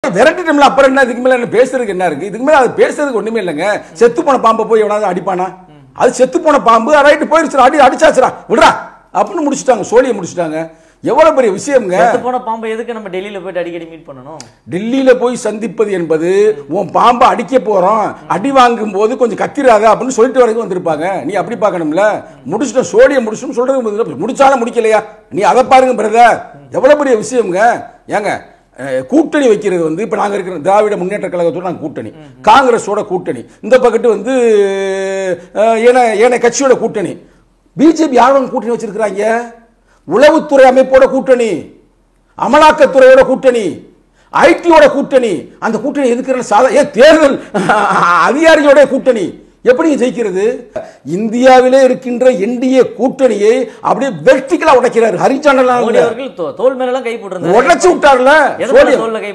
விரட்டிட்டோம்ல அப்புறம் என்ன இதுக்கு மேல என்ன பேசுறதுக்கு என்ன இருக்கு இதுக்கு மேல அது பேசுறதுக்கு ஒண்ணுமே இல்லைங்க செத்து போன பாம்பை போய் எவனாவது அடிப்பானா அது செத்து போன பாம்பு ரைட்டு போயிருச்சு அடி அடிச்சாச்சுடா விடுறா அப்படின்னு முடிச்சுட்டாங்க சோழியை முடிச்சுட்டாங்க எவ்வளவு பெரிய விஷயம்ங்க செத்து போன பாம்பை எதுக்கு நம்ம டெல்லியில போயிட்டு அடிக்கடி மீட் பண்ணணும் டெல்லியில போய் சந்திப்பது என்பது உன் பாம்பை அடிக்க போறோம் அடி வாங்கும் போது கொஞ்சம் கத்திராத அப்படின்னு சொல்லிட்டு வரைக்கும் வந்திருப்பாங்க நீ அப்படி பார்க்கணும்ல முடிச்சுட்ட சோழியை முடிச்சுன்னு சொல்றது வந்து முடிச்சாலும் முடிக்கலையா நீ அதை பாருங்க பிரதர் எவ்வளவு பெரிய விஷயம்ங்க ஏங்க அஹ், கூட்டணி வைக்கிறது வந்து இப்ப நாங்க இருக்கிற திராவிட முன்னேற்ற கழகத்தோட நாங்க கூட்டணி காங்கிரஸோட கூட்டணி இந்த பக்கத்து வந்து அஹ், ஏன ஏன கட்சியோட கூட்டணி பிஜேபி யாரோட கூட்டணி வச்சிருக்கிறாங்க உளவுத்துறை அமைப்போட கூட்டணி அமலாக்கத்துறையோட கூட்டணி ஐடியோட கூட்டணி அந்த கூட்டணி எதுக்கு சாதா ஏன் தேர்தல் அதிகாரியோட கூட்டணி எப்படி ஜெயிக்கிறது இந்தியாவிலே இருக்கின்ற என்டிஏ கூட்டணியை அப்படியே வெர்டிகலா உடைக்கிறார் மோடி ஹரிச்சந்திரன் அவர்கள் தோ- தோல் மேல எல்லாம் கை போட்டிருந்தாரு உடைச்சு விட்டார்ல எதனால சோனியா. தோல்ல கை